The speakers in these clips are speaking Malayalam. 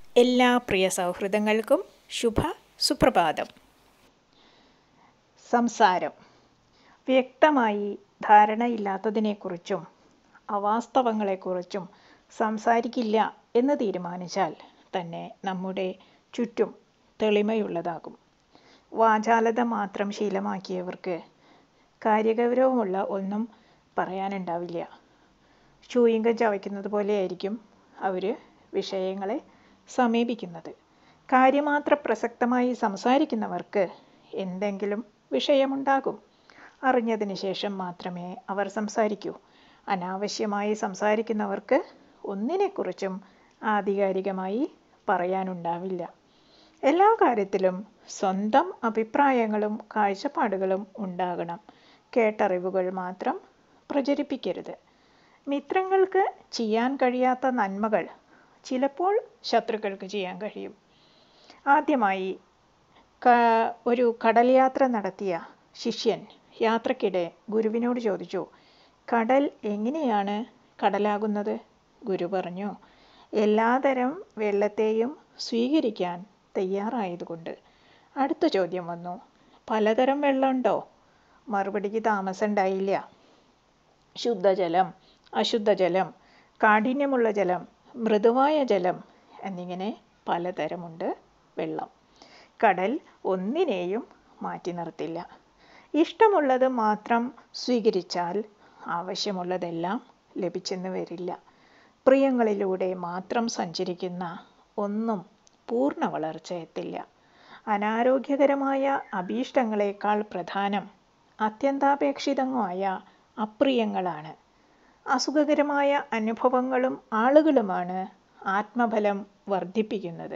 എല്ലാ പ്രിയ സൗഹൃദങ്ങൾക്കും ശുഭ സുപ്രഭാതം സംസാരം വ്യക്തമായി ധാരണയില്ലാത്തതിനെക്കുറിച്ചും അവാസ്തവങ്ങളെക്കുറിച്ചും സംസാരിക്കില്ല എന്ന് തീരുമാനിച്ചാൽ തന്നെ നമ്മുടെ ചുറ്റും തെളിമയുള്ളതാകും വാചാലത മാത്രം ശീലമാക്കിയവർക്ക് കാര്യഗൗരവമുള്ള ഒന്നും പറയാനുണ്ടാവില്ല ചൂയിങ്കം ചവയ്ക്കുന്നത് പോലെയായിരിക്കും അവർ വിഷയങ്ങളെ സമീപിക്കുന്നത് കാര്യമാത്ര പ്രസക്തമായി സംസാരിക്കുന്നവർക്ക് എന്തെങ്കിലും വിഷയമുണ്ടാകും അറിഞ്ഞതിന് ശേഷം മാത്രമേ അവർ സംസാരിക്കൂ അനാവശ്യമായി സംസാരിക്കുന്നവർക്ക് ഒന്നിനെക്കുറിച്ചും ആധികാരികമായി പറയാനുണ്ടാവില്ല എല്ലാ കാര്യത്തിലും സ്വന്തം അഭിപ്രായങ്ങളും കാഴ്ചപ്പാടുകളും ഉണ്ടാകണം കേട്ടറിവുകൾ മാത്രം പ്രചരിപ്പിക്കരുത് മിത്രങ്ങൾക്ക് ചെയ്യാൻ കഴിയാത്ത നന്മകൾ ചിലപ്പോൾ ശത്രുക്കൾക്ക് ചെയ്യാൻ കഴിയും ആദ്യമായി ഒരു കടൽ യാത്ര നടത്തിയ ശിഷ്യൻ യാത്രക്കിടെ ഗുരുവിനോട് ചോദിച്ചു കടൽ എങ്ങനെയാണ് കടലാകുന്നത് ഗുരു പറഞ്ഞു എല്ലാതരം വെള്ളത്തെയും സ്വീകരിക്കാൻ തയ്യാറായതുകൊണ്ട് അടുത്ത ചോദ്യം വന്നു പലതരം വെള്ളമുണ്ടോ മറുപടിക്ക് താമസമുണ്ടായില്ല ശുദ്ധജലം അശുദ്ധജലം കാഠിന്യമുള്ള ജലം മൃദുവായ ജലം എന്നിങ്ങനെ പലതരമുണ്ട് വെള്ളം കടൽ ഒന്നിനെയും മാറ്റി നിർത്തില്ല ഇഷ്ടമുള്ളത് മാത്രം സ്വീകരിച്ചാൽ ആവശ്യമുള്ളതെല്ലാം ലഭിച്ചെന്ന് വരില്ല പ്രിയങ്ങളിലൂടെ മാത്രം സഞ്ചരിക്കുന്ന ഒന്നും പൂർണ്ണ വളർച്ച എത്തില്ല അനാരോഗ്യകരമായ അഭീഷ്ടങ്ങളെക്കാൾ പ്രധാനം അത്യന്താപേക്ഷിതമായ അപ്രിയങ്ങളാണ് അസുഖകരമായ അനുഭവങ്ങളും ആളുകളുമാണ് ആത്മബലം വർദ്ധിപ്പിക്കുന്നത്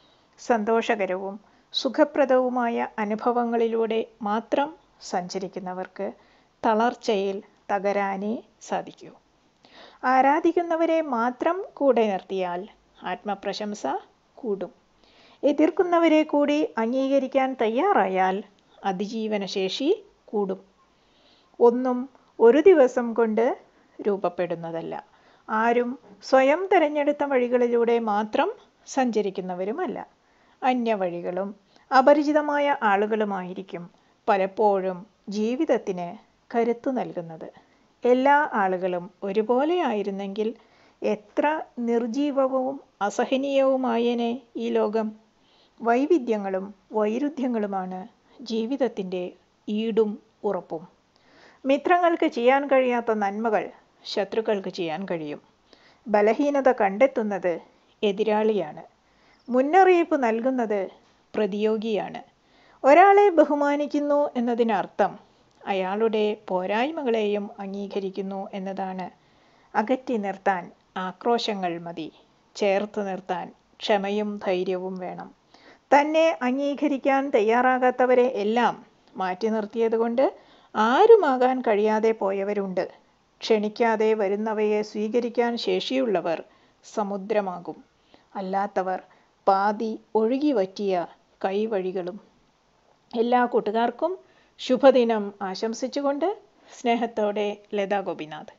സന്തോഷകരവും സുഖപ്രദവുമായ അനുഭവങ്ങളിലൂടെ മാത്രം സഞ്ചരിക്കുന്നവർക്ക് തളർച്ചയിൽ തകരാനേ സാധിക്കൂ ആരാധിക്കുന്നവരെ മാത്രം കൂടെ നിർത്തിയാൽ ആത്മപ്രശംസ കൂടും എതിർക്കുന്നവരെ കൂടി അംഗീകരിക്കാൻ തയ്യാറായാൽ അതിജീവനശേഷി കൂടും ഒന്നും ഒരു ദിവസം കൊണ്ട് രൂപപ്പെടുന്നതല്ല ആരും സ്വയം തിരഞ്ഞെടുത്ത വഴികളിലൂടെ മാത്രം സഞ്ചരിക്കുന്നവരുമല്ല അന്യവഴികളും അപരിചിതമായ ആളുകളുമായിരിക്കും പലപ്പോഴും ജീവിതത്തിന് കരുത്തു നൽകുന്നത് എല്ലാ ആളുകളും ഒരുപോലെ ആയിരുന്നെങ്കിൽ എത്ര നിർജീവവും അസഹനീയവുമായേനെ ഈ ലോകം വൈവിധ്യങ്ങളും വൈരുദ്ധ്യങ്ങളുമാണ് ജീവിതത്തിൻ്റെ ഈടും ഉറപ്പും മിത്രങ്ങൾക്ക് ചെയ്യാൻ കഴിയാത്ത നന്മകൾ ശത്രുക്കൾക്ക് ചെയ്യാൻ കഴിയും ബലഹീനത കണ്ടെത്തുന്നത് എതിരാളിയാണ് മുന്നറിയിപ്പ് നൽകുന്നത് പ്രതിയോഗിയാണ് ഒരാളെ ബഹുമാനിക്കുന്നു എന്നതിനർത്ഥം അയാളുടെ പോരായ്മകളെയും അംഗീകരിക്കുന്നു എന്നതാണ് അകറ്റി നിർത്താൻ ആക്രോശങ്ങൾ മതി ചേർത്ത് നിർത്താൻ ക്ഷമയും ധൈര്യവും വേണം തന്നെ അംഗീകരിക്കാൻ തയ്യാറാകാത്തവരെ എല്ലാം മാറ്റി നിർത്തിയതുകൊണ്ട് ആരുമാകാൻ കഴിയാതെ പോയവരുണ്ട് ക്ഷണിക്കാതെ വരുന്നവയെ സ്വീകരിക്കാൻ ശേഷിയുള്ളവർ സമുദ്രമാകും അല്ലാത്തവർ പാതി ഒഴുകി വറ്റിയ കൈവഴികളും എല്ലാ കൂട്ടുകാർക്കും ശുഭദിനം ആശംസിച്ചുകൊണ്ട് സ്നേഹത്തോടെ ലതാ ഗോപിനാഥ്